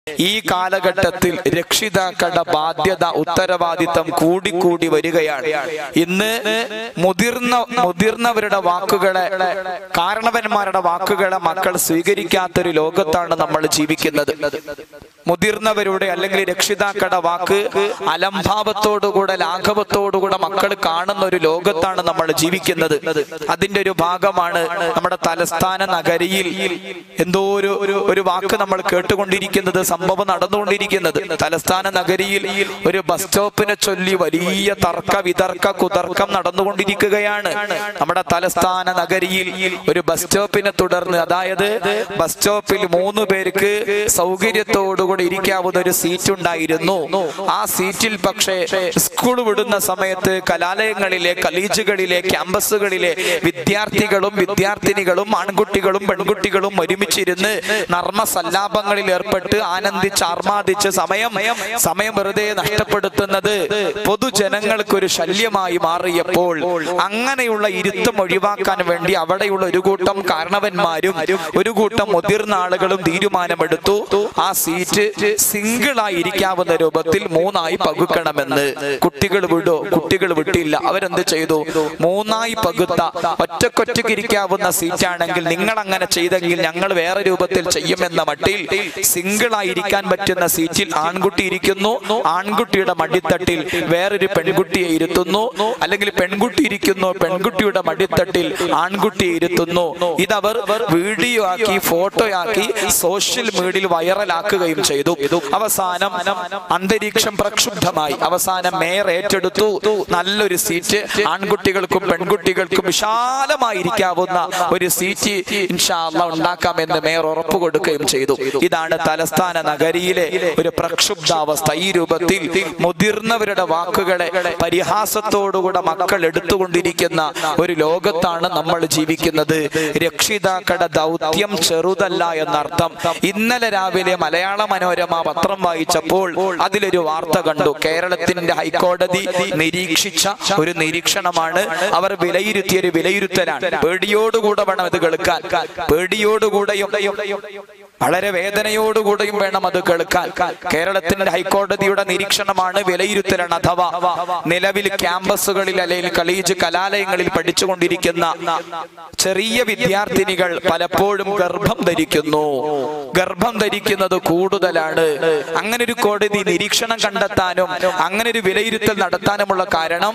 ഈ കാലഘട്ടത്തിൽ രക്ഷിതാക്കളുടെ ബാധ്യത ഉത്തരവാദിത്തം കൂടിക്കൂടി വരികയാണ് ഇന്ന് മുതിർന്ന മുതിർന്നവരുടെ വാക്കുകളെ കാരണവന്മാരുടെ വാക്കുകളെ മക്കൾ സ്വീകരിക്കാത്തൊരു ലോകത്താണ് നമ്മൾ ജീവിക്കുന്നത് മുതിർന്നവരുടെ അല്ലെങ്കിൽ രക്ഷിതാക്കളുടെ വാക്ക് അലംഭാവത്തോടുകൂടെ ലാഘവത്തോടുകൂടെ മക്കൾ കാണുന്ന ഒരു ലോകത്താണ് നമ്മൾ ജീവിക്കുന്നത് അതിന്റെ ഒരു ഭാഗമാണ് നമ്മുടെ തലസ്ഥാന നഗരിയിൽ എന്തോ ഒരു ഒരു- ഒരു വാക്ക് നമ്മൾ കേട്ടുകൊണ്ടിരിക്കുന്നത് സംഭവം നടന്നുകൊണ്ടിരിക്കുന്നത് തലസ്ഥാന നഗരിയിൽ ഒരു ബസ് സ്റ്റോപ്പിനെ ചൊല്ലി വലിയ തർക്ക വിതർക്ക കുതർക്കം നടന്നുകൊണ്ടിരിക്കുകയാണ് നമ്മുടെ തലസ്ഥാന നഗരിയിൽ ഒരു ബസ് സ്റ്റോപ്പിനെ തുടർന്ന് അതായത് ബസ് സ്റ്റോപ്പിൽ മൂന്ന് പേർക്ക് സൗകര്യത്തോടുകൂടി ഇരിക്കാവുന്ന ഒരു സീറ്റ് ഉണ്ടായിരുന്നു ആ സീറ്റിൽ പക്ഷേ സ്കൂൾ വിടുന്ന സമയത്ത് കലാലയങ്ങളിലെ കലീജുകളിലെ ക്യാമ്പസുകളിലെ വിദ്യാർത്ഥികളും വിദ്യാർത്ഥിനികളും ആൺകുട്ടികളും പെൺകുട്ടികളും ഒരുമിച്ചിരുന്ന് നർമ്മ സല്ലാപങ്ങളിൽ ഏർപ്പെട്ട് ആനന്ദിച്ച് ആർമാദിച്ച് സമയം സമയം വെറുതെ നഷ്ടപ്പെടുത്തുന്നത് പൊതുജനങ്ങൾക്ക് ഒരു ശല്യമായി മാറിയപ്പോൾ അങ്ങനെയുള്ള ഇരുത്തം ഒഴിവാക്കാൻ വേണ്ടി അവിടെയുള്ള ഒരു കൂട്ടം കാരണവന്മാരും ഒരു കൂട്ടം മുതിർന്ന ആളുകളും തീരുമാനമെടുത്തു ആ സീറ്റ് സിംഗിൾ ആയി ഇരിക്കാവുന്ന രൂപത്തിൽ മൂന്നായി പകുക്കണമെന്ന് കുട്ടികൾ വിടോ കുട്ടികൾ വിട്ടില്ല അവരെന്ത് ചെയ്തു മൂന്നായി പകുത്ത ഒറ്റക്കൊറ്റയ്ക്ക് ഇരിക്കാവുന്ന സീറ്റാണെങ്കിൽ നിങ്ങൾ അങ്ങനെ ചെയ്തെങ്കിൽ ഞങ്ങൾ വേറെ രൂപത്തിൽ ചെയ്യുമെന്ന മട്ടിൽ സിംഗിൾ ആയിരിക്കാൻ പറ്റുന്ന സീറ്റിൽ ആൺകുട്ടി ഇരിക്കുന്നു ആൺകുട്ടിയുടെ മടിത്തട്ടിൽ വേറൊരു പെൺകുട്ടിയെ ഇരുത്തുന്നു അല്ലെങ്കിൽ പെൺകുട്ടി ഇരിക്കുന്നു പെൺകുട്ടിയുടെ മടിത്തട്ടിൽ ആൺകുട്ടിയെ ഇരുത്തുന്നു ഇതവർ വീഡിയോ ആക്കി ഫോട്ടോ ആക്കി സോഷ്യൽ മീഡിയയിൽ വൈറലാക്കുകയും ചെയ്തു അവസാനം അന്തരീക്ഷം പ്രക്ഷുബ്ധമായി അവസാനം മേയർ ഏറ്റെടുത്തു നല്ലൊരു സീറ്റ് ആൺകുട്ടികൾക്കും പെൺകുട്ടികൾക്കും വിശാലമായിരിക്കാവുന്ന ഒരു സീറ്റ് ഇൻഷാല്ല ഉണ്ടാക്കാമെന്ന് മേയർ ഉറപ്പു കൊടുക്കുകയും ചെയ്തു ഇതാണ് തലസ്ഥാന നഗരിയിലെ ഒരു പ്രക്ഷുബ്ധാവസ്ഥ ഈ രൂപത്തിൽ മുതിർന്നവരുടെ വാക്കുകളെ പരിഹാസത്തോടുകൂടെ മക്കൾ എടുത്തുകൊണ്ടിരിക്കുന്ന ഒരു ലോകത്താണ് നമ്മൾ ജീവിക്കുന്നത് രക്ഷിതാക്കളുടെ ദൗത്യം ചെറുതല്ല എന്നർത്ഥം ഇന്നലെ രാവിലെ മലയാള മനോരമ പത്രം വായിച്ചപ്പോൾ അതിലൊരു വാർത്ത കണ്ടു കേരളത്തിന്റെ ഹൈക്കോടതി നിരീക്ഷിച്ച ഒരു നിരീക്ഷണമാണ് അവർ വിലയിരുത്തിയ ഒരു വിലയിരുത്തലാണ് പേടിയോടുകൂടെ വേണം ഇത് കേൾക്കാൻ പേടിയോടുകൂടെയും വളരെ വേദനയോടുകൂടെയും വേണം അത് കേൾക്കാൻ കേരളത്തിന്റെ ഹൈക്കോടതിയുടെ നിരീക്ഷണമാണ് വിലയിരുത്തലാണ് അഥവാ നിലവിൽ ക്യാമ്പസുകളിൽ അല്ലെങ്കിൽ കളീജ് കലാലയങ്ങളിൽ പഠിച്ചുകൊണ്ടിരിക്കുന്ന ചെറിയ വിദ്യാർത്ഥിനികൾ പലപ്പോഴും ഗർഭം ധരിക്കുന്നു ഗർഭം ധരിക്കുന്നത് കൂടുതലാണ് അങ്ങനെ ഒരു കോടതി നിരീക്ഷണം കണ്ടെത്താനും അങ്ങനെ ഒരു വിലയിരുത്തൽ നടത്താനുമുള്ള കാരണം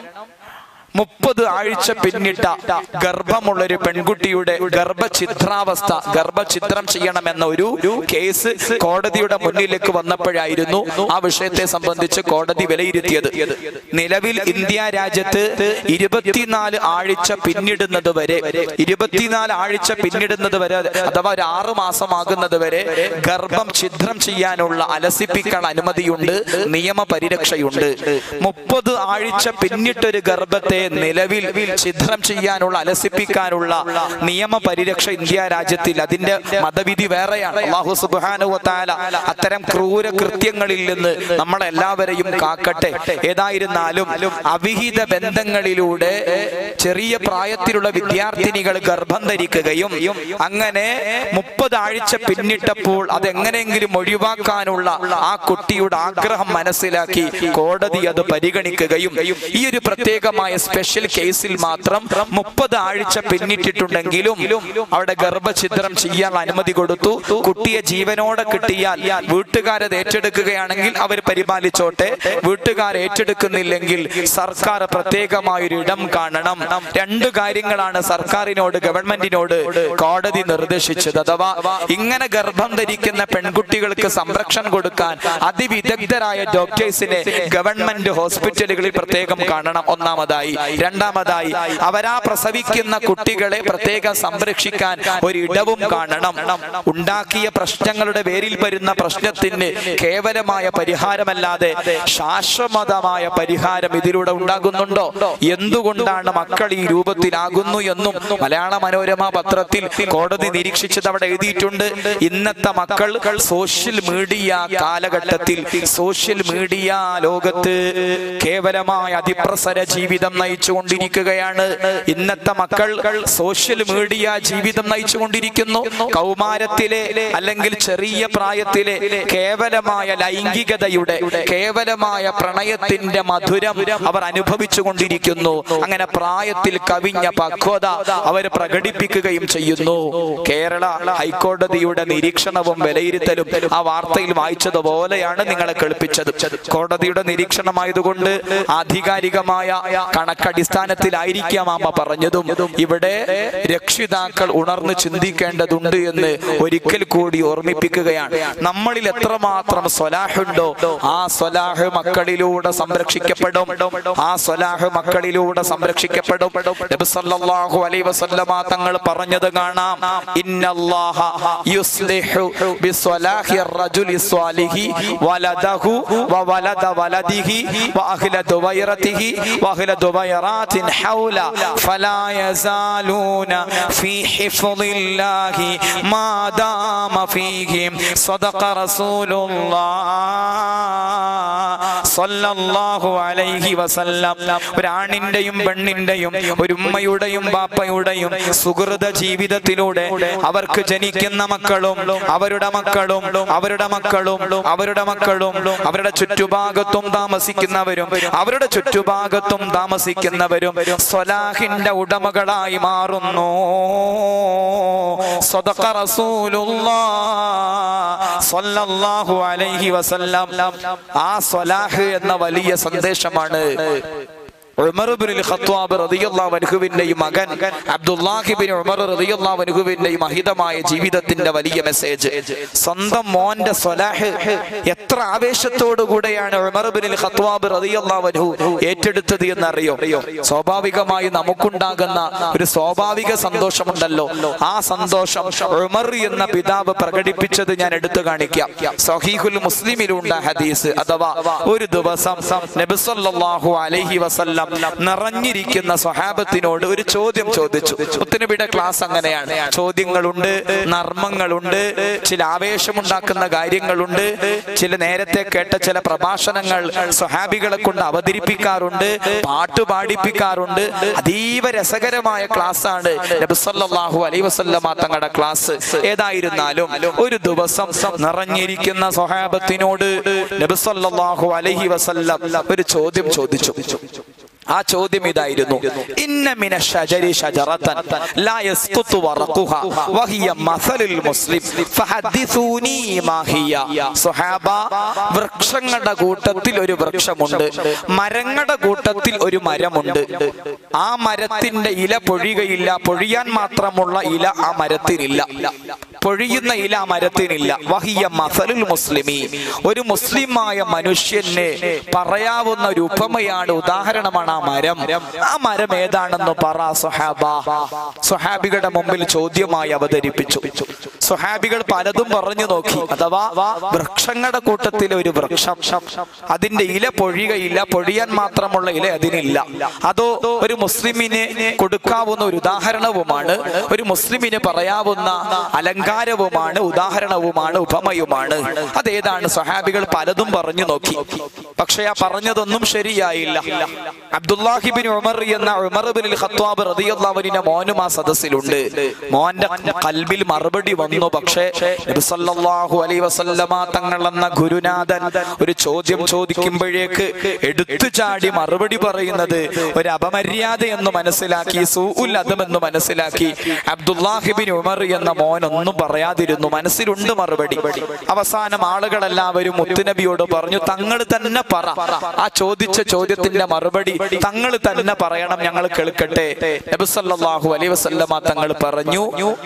മുപ്പത് ആഴ്ച പിന്നിട്ട ഗർഭമുള്ള ഒരു പെൺകുട്ടിയുടെ ഗർഭഛിദ്രാവസ്ഥ ഗർഭഛിദ്രം ചെയ്യണമെന്ന ഒരു കേസ് കോടതിയുടെ മുന്നിലേക്ക് വന്നപ്പോഴായിരുന്നു ആ വിഷയത്തെ സംബന്ധിച്ച് കോടതി വിലയിരുത്തിയത് നിലവിൽ ഇന്ത്യ രാജ്യത്ത് ഇരുപത്തിനാല് ആഴ്ച പിന്നിടുന്നത് വരെ ഇരുപത്തിനാല് ആഴ്ച പിന്നിടുന്നത് വരെ അഥവാ ഒരു ആറു മാസമാകുന്നത് വരെ ഗർഭം ഛിദ്രം ചെയ്യാനുള്ള അലസിപ്പിക്കാൻ അനുമതിയുണ്ട് നിയമ പരിരക്ഷയുണ്ട് മുപ്പത് ആഴ്ച പിന്നിട്ടൊരു ഗർഭത്തെ നിലവിൽ ഛിദ്രം ചെയ്യാനുള്ള അലസിപ്പിക്കാനുള്ള നിയമ പരിരക്ഷ ഇന്ത്യ രാജ്യത്തിൽ അതിന്റെ മതവിധി വേറെയാണ് അള്ളാഹു സുബാനുവത്താല അത്തരം ക്രൂര കൃത്യങ്ങളിൽ നിന്ന് നമ്മളെല്ലാവരെയും കാക്കട്ടെ ഏതായിരുന്നാലും അവിഹിത ബന്ധങ്ങളിലൂടെ ചെറിയ പ്രായത്തിലുള്ള വിദ്യാർത്ഥിനികൾ ഗർഭം ധരിക്കുകയും അങ്ങനെ മുപ്പത് ആഴ്ച പിന്നിട്ടപ്പോൾ അതെങ്ങനെയെങ്കിലും ഒഴിവാക്കാനുള്ള ആ കുട്ടിയുടെ ആഗ്രഹം മനസ്സിലാക്കി കോടതി അത് പരിഗണിക്കുകയും ഈ ഒരു പ്രത്യേകമായ സ്പെഷ്യൽ കേസിൽ മാത്രം മുപ്പത് ആഴ്ച പിന്നിട്ടിട്ടുണ്ടെങ്കിലും അവിടെ ഗർഭഛിദ്രം ചെയ്യാൻ അനുമതി കൊടുത്തു കുട്ടിയെ ജീവനോടെ കിട്ടിയാൽ വീട്ടുകാരത് ഏറ്റെടുക്കുകയാണെങ്കിൽ അവർ പരിപാലിച്ചോട്ടെ വീട്ടുകാർ ഏറ്റെടുക്കുന്നില്ലെങ്കിൽ സർക്കാർ പ്രത്യേകമായ ഒരു ഇടം കാണണം രണ്ട് കാര്യങ്ങളാണ് സർക്കാരിനോട് ഗവൺമെന്റിനോട് കോടതി നിർദ്ദേശിച്ചത് അഥവാ ഇങ്ങനെ ഗർഭം ധരിക്കുന്ന പെൺകുട്ടികൾക്ക് സംരക്ഷണം കൊടുക്കാൻ അതിവിദഗ്ധരായ ഡോക്ടേഴ്സിനെ ഗവൺമെന്റ് ഹോസ്പിറ്റലുകളിൽ പ്രത്യേകം കാണണം ഒന്നാമതായി രണ്ടാമതായി അവരാ പ്രസവിക്കുന്ന കുട്ടികളെ പ്രത്യേകം സംരക്ഷിക്കാൻ ഒരിടവും കാണണം ഉണ്ടാക്കിയ പ്രശ്നങ്ങളുടെ പേരിൽ വരുന്ന പ്രശ്നത്തിന് കേവലമായ പരിഹാരമല്ലാതെ ശാശ്വതമായ പരിഹാരം ഇതിലൂടെ ഉണ്ടാകുന്നുണ്ടോ എന്തുകൊണ്ടാണ് മക്കൾ ഈ രൂപത്തിലാകുന്നു എന്നും മലയാള മനോരമ പത്രത്തിൽ കോടതി നിരീക്ഷിച്ചത് അവിടെ എഴുതിയിട്ടുണ്ട് ഇന്നത്തെ മക്കൾ സോഷ്യൽ മീഡിയ കാലഘട്ടത്തിൽ സോഷ്യൽ മീഡിയ ലോകത്ത് കേവലമായ അതിപ്രസര ജീവിതം നയിച്ചു നയിച്ചുകൊണ്ടിരിക്കുകയാണ് ഇന്നത്തെ മക്കൾ സോഷ്യൽ മീഡിയ ജീവിതം നയിച്ചുകൊണ്ടിരിക്കുന്നു കൗമാരത്തിലെ അല്ലെങ്കിൽ ചെറിയ പ്രായത്തിലെ കേവലമായ ലൈംഗികതയുടെ കേവലമായ പ്രണയത്തിന്റെ മധുരം അവർ അനുഭവിച്ചു കൊണ്ടിരിക്കുന്നു അങ്ങനെ പ്രായത്തിൽ കവിഞ്ഞ പക്വത അവർ പ്രകടിപ്പിക്കുകയും ചെയ്യുന്നു കേരള ഹൈക്കോടതിയുടെ നിരീക്ഷണവും വിലയിരുത്തലും ആ വാർത്തയിൽ വായിച്ചതുപോലെയാണ് നിങ്ങളെ കേൾപ്പിച്ചത് കോടതിയുടെ നിരീക്ഷണമായതുകൊണ്ട് ആധികാരികമായ കണക്കടിസ്ഥാനത്തിലായിരിക്കാം അമ്മ പറഞ്ഞതും ഇവിടെ രക്ഷിതാക്കൾ ഉണർന്ന് ചിന്തിക്കേണ്ടതുണ്ട് എന്ന് ഒരിക്കൽ കൂടി ഓർമ്മിപ്പിക്കുകയാണ് നമ്മളിൽ എത്രമാത്രം സ്വലാഹുണ്ടോ ആ സ്വലാഹ് മക്കളിലൂടെ സംരക്ഷിക്കപ്പെടും ആ സ്വലാഹ് മക്കളിലൂടെ സംരക്ഷിക്കപ്പെടും നബി സല്ലല്ലാഹു അലൈഹി വസല്ലമ തങ്ങൾ പറഞ്ഞത് കാണാം ഇന്നല്ലാഹ യുസ്ലിഹു ബിസ്വലാഹി الرجل الصالح ولده وولد ولده وأهل دويرته وأهل دويرات حوله فلا يزالون في حفظ الله ما دام فيهم صدق رسول الله صلى الله عليه وسلم ഒരാണിന്റെയും പെണ്ണിന്റെയും ഒരു ഉമ്മയുടെയും ബാപ്പയുടെയും സുഹൃത ജീവിതത്തിലൂടെ അവർക്ക് ജനിക്കുന്ന മക്കളും അവരുടെ മക്കളും അവരുടെ മക്കളും അവരുടെ മക്കളും അവരുടെ ചുറ്റുഭാഗത്തും താമസിക്കുന്നവരും അവരുടെ ചുറ്റുഭാഗത്തും താമസിക്കുന്നവരും സ്വലാഹിന്റെ ഉടമകളായി മാറുന്നു സ്വതക്ക റസൂലുള്ളാഹ് സ്വല്ലല്ലാഹു അലൈഹി വസല്ലം ആ സ്വലാഹ് എന്ന വലിയ സന്ദേശമാണ് ഉമർ ഇബ്നുൽ ഖത്താബ് റളിയല്ലാഹു അൻഹുവിന്റെയും മകൻ അബ്ദുല്ലാഹി ഇബ്നു ഉമർ റളിയല്ലാഹു അൻഹുവിന്റെയും അഹിതമായ ജീവിതത്തിന്റെ വലിയ മെസ്സേജ് സ്വന്തം മോന്റെ സ്വലാഹ് എത്ര ആവേശത്തോടു കൂടെയാണ് ഉമർ ഇബ്നുൽ ഖത്താബ് റളിയല്ലാഹു അൻഹു ഏറ്റെടുത്തത് എന്നറിയോ സ്വാഭാവികമായി നമുക്കുണ്ടാകുന്ന ഒരു സ്വാഭാവിക സന്തോഷമുണ്ടല്ലോ ആ സന്തോഷം ഉമർ എന്ന പിതാവ് പ്രകടിപ്പിച്ചത് ഞാൻ എടുത്തു കാണിക്കാം സഹീഹുൽ മുസ്ലിമിലുണ്ട് ഹദീസ് അഥവാ ഒരു ദിവസം നബി സല്ലല്ലാഹു അലൈഹി വസല്ലം നിറഞ്ഞിരിക്കുന്ന സ്വഹാബത്തിനോട് ഒരു ചോദ്യം ചോദിച്ചു മുത്തനബിയുടെ ക്ലാസ് അങ്ങനെയാണ് ചോദ്യങ്ങളുണ്ട് നർമ്മങ്ങളുണ്ട് ചില ആവേശമുണ്ടാക്കുന്ന കാര്യങ്ങളുണ്ട് ചില നേരത്തെ കേട്ട ചില പ്രഭാഷണങ്ങൾ സ്വഹാബികളെ കൊണ്ട് അവതരിപ്പിക്കാറുണ്ട് പാട്ട് പാടിപ്പിക്കാറുണ്ട് അതീവ രസകരമായ ക്ലാസ് ആണ് നബിസല്ലാഹു അലൈ വസല്ലമ തങ്ങളുടെ ക്ലാസ് ഏതായിരുന്നാലും ഒരു ദിവസം നിറഞ്ഞിരിക്കുന്ന സ്വഹാബത്തിനോട് നബിസല്ലാഹു അലൈഹി വസല്ലം ഒരു ചോദ്യം ചോദിച്ചു ആ ചോദ്യം ഇതായിരുന്നു ഇന്ന മിന ഷജരി ഷജറതൻ ലാ യസ്ഖുതു വറഖുഹ വഹിയ മസലുൽ മുസ്ലിം ഫഹദ്ദിസൂനി മാ ഹിയ സുഹാബ വൃക്ഷങ്ങളുടെ കൂട്ടത്തിൽ ഒരു വൃക്ഷമുണ്ട് മരങ്ങളുടെ കൂട്ടത്തിൽ ഒരു മരമുണ്ട് ആ മരത്തിന്റെ ഇല പൊഴികയില്ല പൊഴിയാൻ മാത്രമുള്ള ഇല ആ മരത്തിനില്ല പൊഴിയുന്ന ഇല ആ മരത്തിനില്ല വഹിയ മസലുൽ മുസ്ലിമി ഒരു മുസ്ലിമായ മനുഷ്യന് പറയാവുന്ന ഒരു ഉപമയാണ് ഉദാഹരണമാണ് ആ മരം ആ മരം ഏതാണെന്ന് പറ സുഹാബ സുഹാബികളുടെ മുമ്പിൽ ചോദ്യമായി അവതരിപ്പിച്ചു സുഹാബികൾ പലതും പറഞ്ഞു നോക്കി അഥവാ വൃക്ഷങ്ങളുടെ കൂട്ടത്തിലെ ഒരു വൃക്ഷം അതിന്റെ ഇല പൊഴികയില്ല പൊഴിയാൻ മാത്രമുള്ള ഇല അതിനില്ല അതോ ഒരു മുസ്ലിമിന് കൊടുക്കാവുന്ന ഒരു ഉദാഹരണവുമാണ് ഒരു മുസ്ലിമിന് പറയാവുന്ന അലങ്കാരവുമാണ് ഉദാഹരണവുമാണ് ഉപമയുമാണ് അതേതാണ് സഹാബികൾ പലതും പറഞ്ഞു നോക്കി പക്ഷെ ആ പറഞ്ഞതൊന്നും ശരിയായില്ല അബ്ദുല്ലാഹിബിൻ ഉമർ എന്ന ഉമർ ബിൻ ഖത്താബ് റളിയല്ലാഹുവിന്റെ മോനും ആ സദസ്സിലുണ്ട് മോന്റെ കൽബിൽ മറുപടി വന്നു പക്ഷേ നബി സല്ലല്ലാഹു അലൈഹി വസല്ലമ തങ്ങൾ എന്ന ഗുരുനാഥൻ ഒരു ചോദ്യം ചോദിക്കുമ്പോഴേക്ക് എടുത്തു ചാടി മറുപടി പറയുന്നത് ഒരു അപമര്യാദ എന്ന് മനസ്സിലാക്കി സൂഉൽ അദം എന്ന് മനസ്സിലാക്കി അബ്ദുല്ലാഹിബിൻ ഉമർ എന്ന മോൻ ഒന്നും പറയാതിരുന്നു മനസ്സിലുണ്ട് മറുപടി അവസാനം ആളുകളെല്ലാവരും മുത്തുനബിയോട് പറഞ്ഞു തങ്ങൾ തന്നെ പറ ആ ചോദിച്ച ചോദ്യത്തിന്റെ മറുപടി തങ്ങൾ തന്നെ പറയണം ഞങ്ങൾ കേൾക്കട്ടെ നബിസല്ലാഹു അലൈ വസല്ലമ തങ്ങൾ പറഞ്ഞു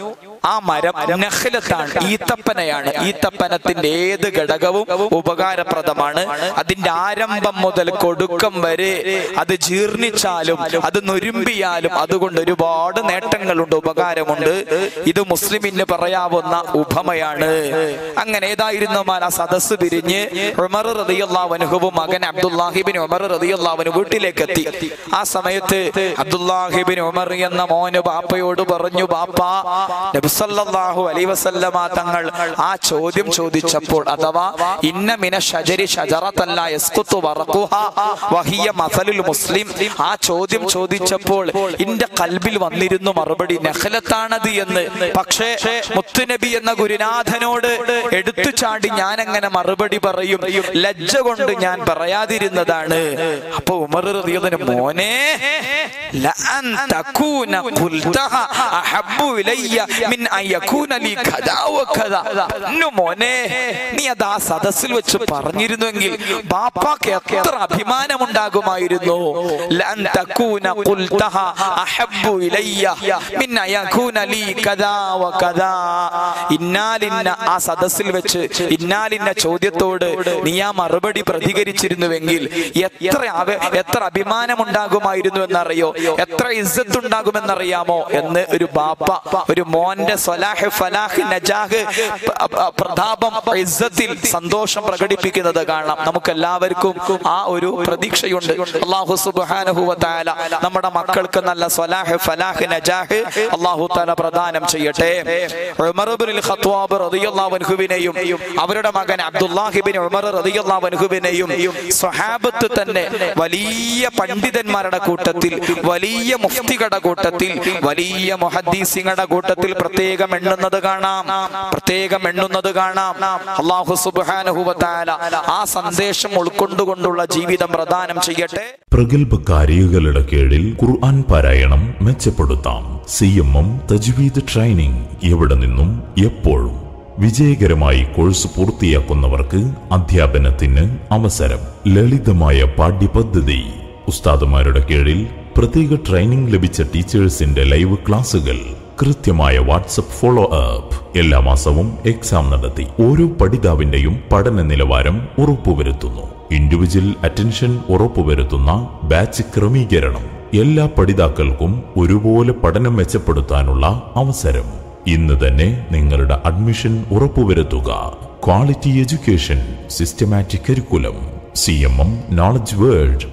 ആ മരം നഖലത്താണ് ഈത്തപ്പനയാണ് ഈത്തപ്പനത്തിന്റെ ഏത് ഘടകവും ഉപകാരപ്രദമാണ് അതിന്റെ ആരംഭം മുതൽ കൊടുക്കം വരെ അത് ജീർണിച്ചാലും അത് നുരുമ്പിയാലും അതുകൊണ്ട് ഒരുപാട് നേട്ടങ്ങളുണ്ട് ഉപകാരമുണ്ട് ഇത് മുസ്ലിമിന് പറയാവുന്ന ഉപമയാണ് അങ്ങനെ ഏതായിരുന്നു ആ സദസ് പിരിഞ്ഞ് ഉമർ റതിയുള്ളവനുഹുവും മകൻ അബ്ദുല്ലാഹിബിൻ ഉമർ റതിയുള്ളവന് വീട്ടിലേക്ക് എത്തി ആ സമയത്ത് അബ്ദുല്ലാഹിബിൻ ഉമർ എന്ന മോന് ബാപ്പയോട് പറഞ്ഞു ബാപ്പ നബിസല്ലാഹു അലൈ വസല്ലമ തങ്ങൾ ആ ചോദ്യം ചോദിച്ചപ്പോൾ അഥവാ ഇന്ന മിന ഷജരി ഷജറത്തല്ല യസ്കുത്തു വറഖുഹ വഹിയ മസലുൽ മുസ്ലിം ആ ചോദ്യം ചോദിച്ചപ്പോൾ എന്റെ കൽബിൽ വന്നിരുന്നു മറുപടി നഖലത്താണത് എന്ന് പക്ഷേ മുത്തുനബി എന്ന ഗുരുനാഥനോട് എടുത്തു ചാടി ഞാൻ എങ്ങനെ മറുപടി പറയും ലജ്ജ കൊണ്ട് ഞാൻ പറയാതിരുന്നതാണ് അപ്പൊ ഉമർ റളിയല്ലാഹു മോനെ ലഅൻ തകൂന ഖുൽതഹ അഹബ്ബു ഇലയ്യ മിൻ അൻ യകൂന ലി കദാ വകദാ പൊന്നു മോനെ നീ അത് ആ സദസ്സിൽ വെച്ച് പറഞ്ഞിരുന്നുവെങ്കിൽ ബാപ്പാക്ക് എത്ര അഭിമാനമുണ്ടാകുമായിരുന്നു ലഅൻ തകൂന ഖുൽതഹ അഹബ്ബു ഇലയ്യ മിൻ അൻ യകൂന ലി കദാ വകദാ ഇന്നാലിന്ന ആ സദസ്സിൽ വെച്ച് ഇന്നാലിന്ന ചോദ്യത്തോട് നീ ആ മറുപടി പ്രതികരിച്ചിരുന്നുവെങ്കിൽ എത്ര അവ- എത്ര അഭിമാനമുണ്ടാകുമായിരുന്നു എന്നറിയോ എത്ര ഇസ്സത്ത് ഉണ്ടാകുമെന്നറിയാമോ എന്ന് ഒരു ബാപ്പ ഒരു മോന്റെ സ്വലാഹ് ഫലാഹ് നജാഹ് പ- പ- പ്രതാപം ഇസ്സത്തിൽ സന്തോഷം പ്രകടിപ്പിക്കുന്നത് കാണാം നമുക്ക് എല്ലാവർക്കും ആ ഒരു പ്രതീക്ഷയുണ്ട് അള്ളാഹു സുബ്ഹാനഹു വ തആല നമ്മുടെ മക്കൾക്ക് നല്ല സ്വലാഹ് ഫലാഹ് നജാഹ് അള്ളാഹു തആല പ്രദാനം ചെയ്യട്ടെ ഉമർ ഇബ്നുൽ ഖത്വാബ് റളിയല്ലാഹു അൻഹുവിനെയും അവരുടെ മകൻ അബ്ദുല്ലാഹിബിൻ ഉമർ റളിയല്ലാഹു അൻഹുവിനെയും സ്വഹാബത്ത് തന്നെ വലിയ പണ്ഡിതന്മാരുടെ കൂട്ടത്തിൽ വലിയ മുഫ്തികളുടെ കൂട്ടത്തിൽ വലിയ മുഹദ്ദീസിങ്ങളുടെ കൂട്ടത്തിൽ പ്രത്യേകം എണ്ണുന്നത് കാണാം പ്രത്യേകം എണ്ണുന്നത് കാണാം അള്ളാഹു സുബ്ഹാനഹു വ തആല ആ സന്ദേശം ഉൾക്കൊണ്ടുകൊണ്ടുള്ള ജീവിതം പ്രദാനം ചെയ്യട്ടെ പ്രഗത്ഭ കാരികളുടെ കീഴിൽ ഖുർആൻ പാരായണം മെച്ചപ്പെടുത്താം സി എം എം തജ്വീദ് ട്രെയിനിങ് എവിടെ നിന്നും എപ്പോഴും വിജയകരമായി കോഴ്സ് പൂർത്തിയാക്കുന്നവർക്ക് അധ്യാപനത്തിന് അവസരം ലളിതമായ പാഠ്യപദ്ധതി ഉസ്താദുമാരുടെ കീഴിൽ പ്രത്യേക ട്രെയിനിംഗ് ലഭിച്ച ടീച്ചേഴ്സിന്റെ ലൈവ് ക്ലാസുകൾ കൃത്യമായ വാട്സപ്പ് ഫോളോ അപ്പ് എല്ലാ മാസവും എക്സാം നടത്തി ഓരോ പഠിതാവിന്റെയും പഠന നിലവാരം ഉറപ്പുവരുത്തുന്നു ഇൻഡിവിജ്വൽ അറ്റൻഷൻ ഉറപ്പുവരുത്തുന്ന ബാച്ച് ക്രമീകരണം എല്ലാ പഠിതാക്കൾക്കും ഒരുപോലെ പഠനം മെച്ചപ്പെടുത്താനുള്ള അവസരം ഇന്ന് തന്നെ നിങ്ങളുടെ അഡ്മിഷൻ ഉറപ്പുവരുത്തുക quality education systematic curriculum C M M knowledge world